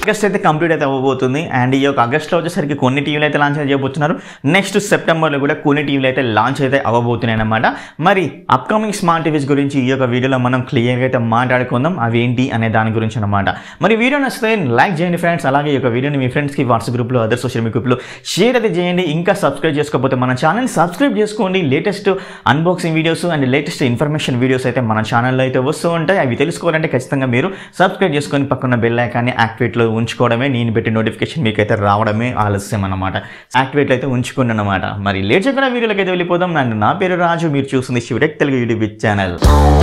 August అయితే complete అయితే అవ్వబోతుంది అండ్ ఈ యొక్క ఆగస్ట్లో వచ్చేసరికి కొన్ని టీవీలు అయితే లాంచ్ అయితే చేయబోతున్నారు నెక్స్ట్ సెప్టెంబర్లో కూడా కొన్ని టీవీలు అయితే లాంచ్ అయితే అవ్వబోతున్నాయి అనమాట మరి అప్కమింగ్ స్మార్ట్ టీవీస్ గురించి ఈ యొక్క వీడియోలో మనం క్లియర్గా అయితే మాట్లాడుకుందాం అవి ఏంటి అనే దాని గురించి అనమాట మరి వీడియో నచ్చితే లైక్ చేయండి ఫ్రెండ్స్ అలాగే ఈ యొక్క వీడియోని మీ ఫ్రెండ్స్కి వాట్సాప్ గ్రూప్లో అదర్ సోషల్ మీడియా గ్రూప్లో షేర్ అయితే చేయండి ఇంకా సబ్స్క్రైబ్ చేసుకోకపోతే మన ఛానల్ సబ్స్క్రైబ్ చేసుకోండి latest unboxing videos and latest information videos అయితే మన ఛానల్లో అయితే వస్తూ ఉంటాయి అవి తెలుసుకోవాలంటే ఖచ్చితంగా మీరు సబ్స్క్రైబ్ చేసుకొని పక్కన బెల్ ఐకాన్ని యాక్టివేట్లో ఉంచుకోవడమే నేను పెట్టే నోటిఫికేషన్ మీకు అయితే రావడమే ఆలస్యం అనమాట యాక్టివేట్లో అయితే ఉంచుకోండి అనమాట మరి లేట్ చేయకుండా వీడియోలోకి అయితే వెళ్ళిపోదాం అండ్ నా పేరు రాజు మీరు చూస్తుంది శివటెక్ తెలుగు యూట్యూబ్ ఛానల్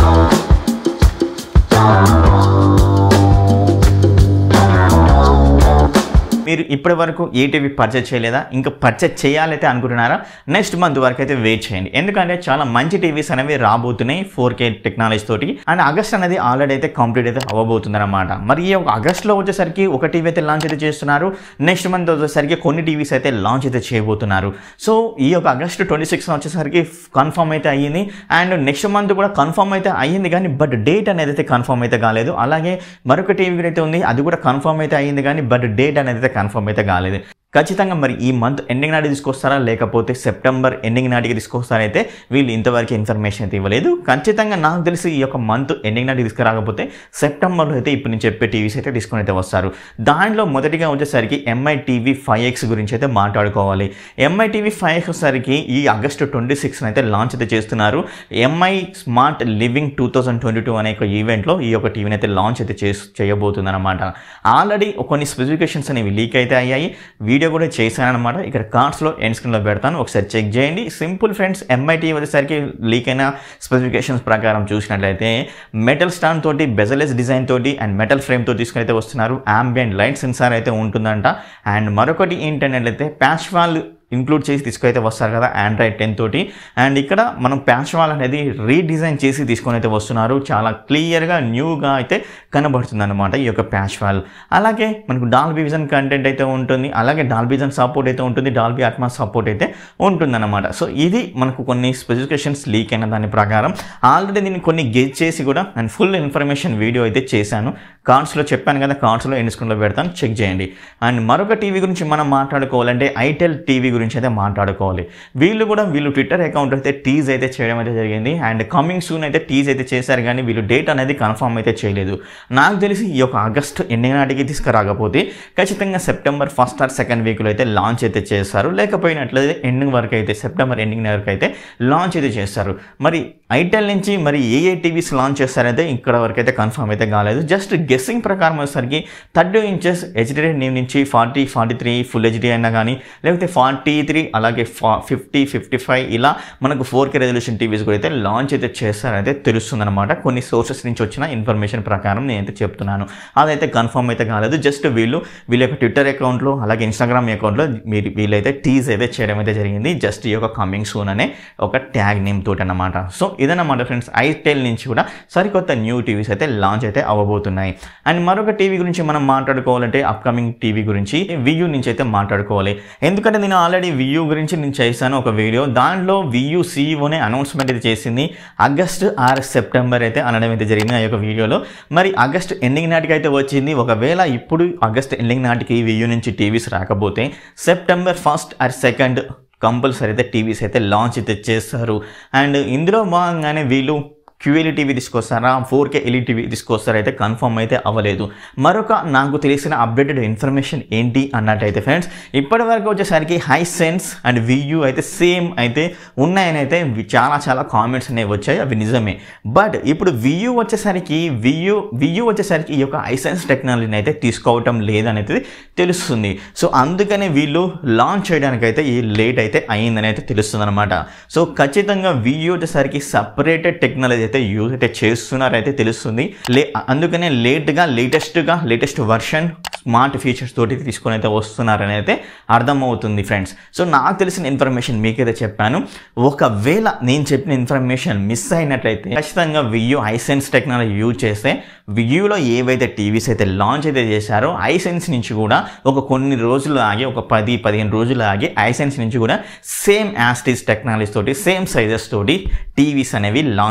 మీరు ఇప్పటి వరకు ఏ టీవీ పర్చేజ్ చేయలేదా ఇంకా పర్చేజ్ చేయాలైతే అనుకుంటున్నారా నెక్స్ట్ మంత్ వరకు అయితే వెయిట్ చేయండి ఎందుకంటే చాలా మంచి టీవీస్ అనేవి రాబోతున్నాయి ఫోర్ కే టెక్నాలజీ తోటి అండ్ ఆగస్ట్ అనేది ఆల్రెడీ అయితే కంప్లీట్ అయితే అవ్వబోతుంది అనమాట మరి ఈ ఒక ఆగస్ట్లో వచ్చేసరికి ఒక టీవీ అయితే లాంచ్ అయితే చేస్తున్నారు నెక్స్ట్ మంత్ వచ్చేసరికి కొన్ని టీవీస్ అయితే లాంచ్ అయితే చేయబోతున్నారు సో ఈ యొక్క ఆగస్ట్ ట్వంటీ సిక్స్ వచ్చేసరికి కన్ఫర్మ్ అయితే అయ్యింది అండ్ నెక్స్ట్ మంత్ కూడా కన్ఫర్మ్ అయితే అయ్యింది కానీ బట్ డేట్ అనేది అయితే కన్ఫర్మ్ అయితే కాలేదు అలాగే మరొక టీవీ కూడా అయితే ఉంది అది కూడా కన్ఫర్మ్ అయితే అయ్యింది కానీ బట్ డేట్ అనేది అయితే కన్ఫర్మ్ అయితే కాలేదు ఖచ్చితంగా మరి ఈ మంత్ ఎండింగ్ నాటికి తీసుకొస్తారా లేకపోతే సెప్టెంబర్ ఎండింగ్ నాటికి తీసుకొస్తారైతే వీళ్ళు ఇంతవరకు ఇన్ఫర్మేషన్ అయితే ఇవ్వలేదు ఖచ్చితంగా నాకు తెలిసి ఈ యొక్క మంత్ ఎండింగ్ నాటికి తీసుకురాకపోతే సెప్టెంబర్లో అయితే ఇప్పుడు నేను చెప్పే టీవీస్ అయితే తీసుకొని అయితే వస్తారు దానిలో మొదటిగా వచ్చేసరికి ఎంఐ టీవీ ఫైవ్ ఎక్స్ గురించి అయితే మాట్లాడుకోవాలి ఎంఐ టీవీ ఫైవ్ ఎక్స్ వచ్చేసరికి ఈ ఆగస్టు ట్వంటీ సిక్స్ అయితే లాంచ్ అయితే చేస్తున్నారు MI smart living two thousand twenty two అనే ఒక ఈవెంట్లో ఈ యొక్క టీవీని అయితే లాంచ్ అయితే చేసి చేయబోతుంది అనమాట ఆల్రెడీ కొన్ని స్పెసిఫికేషన్స్ అనేవి లీక్ అయితే అయ్యాయి వీడియో కూడా చేశానమాట ఇక్కడ కార్డ్స్లో ఎండ్ స్క్రీన్లో పెడతాను ఒకసారి చెక్ చేయండి సింపుల్ ఫ్రెండ్స్ ఎంఐటీ వచ్చేసరికి లీక్ అయిన స్పెసిఫికేషన్స్ ప్రకారం చూసినట్లయితే మెటల్ స్టాండ్ తోటి బెజలెస్ డిజైన్ తోటి అండ్ మెటల్ ఫ్రేమ్ తో తీసుకుని అయితే వస్తున్నారు ఆంబియంట్ లైట్ సెన్సార్ అయితే ఉంటుందంట అండ్ మరొకటి ఏంటంటే ప్యాచ్ వాల్ ఇంక్లూడ్ చేసి తీసుకైతే వస్తారు కదా ఆండ్రాయిడ్ టెన్ తోటి అండ్ ఇక్కడ మనం ప్యాచ్ వాల్ అనేది రీడిజైన్ చేసి తీసుకొని అయితే వస్తున్నారు చాలా క్లియర్గా న్యూగా అయితే కనబడుతుంది అనమాట ఈ యొక్క ప్యాచ్ వాల్ అలాగే మనకు డాల్బీ విజన్ కంటెంట్ అయితే ఉంటుంది అలాగే డాల్బీ విజన్ సపోర్ట్ అయితే ఉంటుంది డాల్బీ అట్మాస్ సపోర్ట్ అయితే ఉంటుందన్నమాట సో ఇది మనకు కొన్ని స్పెసిఫికేషన్స్ లీక్ అయిన దాని ప్రకారం ఆల్రెడీ దీన్ని కొన్ని గెజ్ చేసి కూడా అండ్ ఫుల్ ఇన్ఫర్మేషన్ వీడియో అయితే చేశాను కార్డ్స్లో చెప్పాను కదా కార్డ్స్లో ఎండ్ పెడతాను చెక్ చేయండి అండ్ మరొక టీవీ గురించి మనం మాట్లాడుకోవాలంటే ఐటెల్ టీవీ గురించి అయితే మాట్లాడుకోవాలి వీళ్ళు కూడా వీళ్ళు ట్విట్టర్ అకౌంట్ అయితే టీజ్ అయితే చేయడం అయితే జరిగింది అండ్ కమింగ్ సూన్ అయితే టీజ్ అయితే చేశారు కానీ వీళ్ళు డేట్ అనేది కన్ఫర్మ్ అయితే చేయలేదు నాకు తెలిసి ఈ యొక్క ఆగస్ట్ ఎండింగ్ నాటికి తీసుకురాకపోతే ఖచ్చితంగా సెప్టెంబర్ ఫస్ట్ ఆర్ సెకండ్ వీక్లో అయితే లాంచ్ అయితే చేస్తారు లేకపోయినట్లయితే ఎండింగ్ వరకు అయితే సెప్టెంబర్ ఎండింగ్ వరకు అయితే లాంచ్ అయితే చేస్తారు మరి ఐటెల్ నుంచి మరి ఏ ఏ టీవీస్ లాంచ్ చేస్తారైతే ఇక్కడ వరకు అయితే కన్ఫర్మ్ అయితే కాలేదు జస్ట్ గెస్సింగ్ ప్రకారం వచ్చేసరికి థర్టీ ఇంచెస్ హెచ్డి నేమ్ నుంచి forty forty three full HD అయినా కానీ లేకపోతే ఫార్టీ త్రీ అలాగే ఫా ఫిఫ్టీ ఫిఫ్టీ ఫైవ్ ఇలా మనకు ఫోర్ కే రెజల్యూషన్ టీవీస్ కూడా అయితే లాంచ్ అయితే చేస్తారైతే తెలుస్తుంది అనమాట కొన్ని సోర్సెస్ నుంచి వచ్చిన ఇన్ఫర్మేషన్ ప్రకారం నేనైతే చెప్తున్నాను అదైతే కన్ఫర్మ్ అయితే కాలేదు జస్ట్ వీళ్ళు వీళ్ళ యొక్క ట్విట్టర్ అకౌంట్లో అలాగే ఇన్స్టాగ్రామ్ అకౌంట్లో మీరు వీళ్ళైతే టీజ్ అయితే చేయడం అయితే జరిగింది జస్ట్ ఈ యొక్క కమింగ్ సూన్ అనే ఒక ట్యాగ్ నేమ్ తోటి అనమాట సో ఇదన్నమాట ఫ్రెండ్స్ ఐటెల్ నుంచి కూడా సరికొత్త న్యూ టీవీస్ అయితే లాంచ్ అయితే అవ్వబోతున్నాయి అండ్ మరొక టీవీ గురించి మనం మాట్లాడుకోవాలంటే అప్కమింగ్ టీవీ గురించి వియూ నుంచి అయితే మాట్లాడుకోవాలి ఎందుకంటే నేను ఆల్రెడీ వియూ గురించి నేను చేశాను ఒక వీడియో దాంట్లో వియూ సీఈఓనే అనౌన్స్మెంట్ అయితే చేసింది ఆగస్ట్ ఆర్ సెప్టెంబర్ అయితే అనడం అయితే జరిగింది ఆ యొక్క వీడియోలో మరి ఆగస్ట్ ఎండింగ్ నాటికి అయితే వచ్చింది ఒకవేళ ఇప్పుడు ఆగస్ట్ ఎండింగ్ నాటికి వియూ నుంచి టీవీస్ రాకపోతే September first or second compulsory అయితే టీవీస్ అయితే లాంచ్ అయితే చేస్తారు అండ్ ఇందులో భాగంగానే వీళ్ళు క్యూఎల్ఈ టీవీ తీసుకొస్తారా ఫోర్ కే ఎల్ఈ టీవీ తీసుకొస్తారా అయితే కన్ఫర్మ్ అయితే అవ్వలేదు మరొక నాకు తెలిసిన అప్డేటెడ్ ఇన్ఫర్మేషన్ ఏంటి అన్నట్టయితే ఫ్రెండ్స్ ఇప్పటి వరకు వచ్చేసరికి హై సెన్స్ అండ్ వియూ అయితే సేమ్ అయితే ఉన్నాయని అయితే చాలా చాలా కామెంట్స్ అనేవి వచ్చాయి అవి నిజమే బట్ ఇప్పుడు వియూ వచ్చేసరికి వియూ వియూ వచ్చేసరికి ఈ యొక్క హైసెన్స్ టెక్నాలజీని అయితే తీసుకోవటం లేదనేది తెలుస్తుంది సో అందుకనే వీళ్ళు లాంచ్ చేయడానికి అయితే ఈ లేట్ అయితే అయిందని అయితే తెలుస్తుంది అనమాట సో ఖచ్చితంగా వియూ వచ్చేసరికి సపరేటెడ్ టెక్నాలజీ అయితే యూజ్ అయితే చేస్తున్నారైతే తెలుస్తుంది లే అందుకనే లేట్గా లేటెస్ట్గా లేటెస్ట్ వర్షన్ స్మార్ట్ ఫీచర్స్ తోటి తీసుకొని అయితే వస్తున్నారని అయితే అర్థమవుతుంది ఫ్రెండ్స్ సో నాకు తెలిసిన ఇన్ఫర్మేషన్ మీకైతే చెప్పాను ఒకవేళ నేను చెప్పిన ఇన్ఫర్మేషన్ మిస్ అయినట్లయితే ఖచ్చితంగా వియూ హైసెన్స్ టెక్నాలజీ యూజ్ చేస్తే వియూలో ఏవైతే టీవీస్ అయితే లాంచ్ అయితే చేశారో ఐసెన్స్ నుంచి కూడా ఒక కొన్ని రోజులు ఆగి ఒక పది పదిహేను రోజులు ఆగి ఐసెన్స్ నుంచి కూడా సేమ్ యాస్టీస్ టెక్నాలజీ తోటి సేమ్ సైజెస్ తోటి టీవీస్ అనేవి లాంచ్ అయితే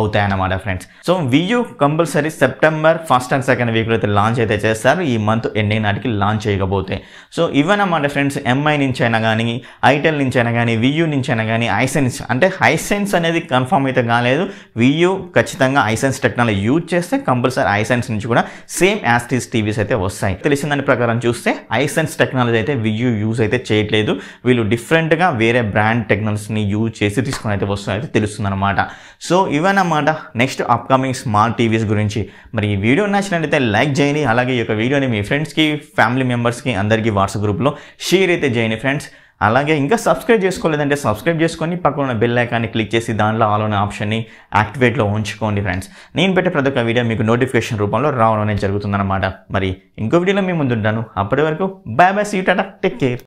అవుతాయన్నమాట friends so Vu compulsory September first and second వీక్లో అయితే లాంచ్ అయితే చేస్తారు ఈ మంత్ ఎండింగ్ నాటికి లాంచ్ చేయకపోతే సో ఇవన్నమాట ఫ్రెండ్స్ ఎంఐ నుంచి అయినా కానీ ఐటెల్ నుంచి అయినా కానీ వియూ నుంచి అయినా కానీ ఐసెన్స్ అంటే హైసెన్స్ అనేది కన్ఫర్మ్ అయితే కాలేదు వియూ ఖచ్చితంగా ఐసెన్స్ టెక్నాలజీ యూజ్ చేస్తే కంపల్సరీ ఐసెన్స్ నుంచి కూడా సేమ్ యాస్టీస్ టీవీస్ అయితే వస్తాయి తెలిసిన దాని ప్రకారం చూస్తే ఐసెన్స్ టెక్నాలజీ అయితే వియూ యూజ్ అయితే చేయట్లేదు వీళ్ళు డిఫరెంట్గా వేరే బ్రాండ్ టెక్నాలజీని యూజ్ చేసి తీసుకొని అయితే వస్తుంది అయితే తెలుస్తుంది అనమాట సో ఇవన్నమాట నెక్స్ట్ అప్కమింగ్ స్మార్ట్ టీవీస్ గురించి మరి ఈ వీడియో నచ్చినట్లయితే లైక్ చేయండి అలాగే ఈ యొక్క వీడియోని మీ ఫ్రెండ్స్కి ఫ్యామిలీ మెంబర్స్కి అందరికీ వాట్సాప్ గ్రూప్లో షేర్ అయితే చేయండి ఫ్రెండ్స్ అలాగే ఇంకా సబ్స్క్రైబ్ చేసుకోలేదంటే సబ్స్క్రైబ్ చేసుకొని పక్కన ఉన్న బెల్ ఐకాన్ని క్లిక్ చేసి దాంట్లో ఆల్ అనే ఆప్షన్ని యాక్టివేట్లో ఉంచుకోండి ఫ్రెండ్స్ నేను పెట్టే ప్రతి ఒక్క వీడియో మీకు నోటిఫికేషన్ రూపంలో రావడం అనేది జరుగుతుందన్నమాట మరి ఇంకో వీడియోలో మీ ముందుంటాను అప్పటి వరకు bye bye see tata take care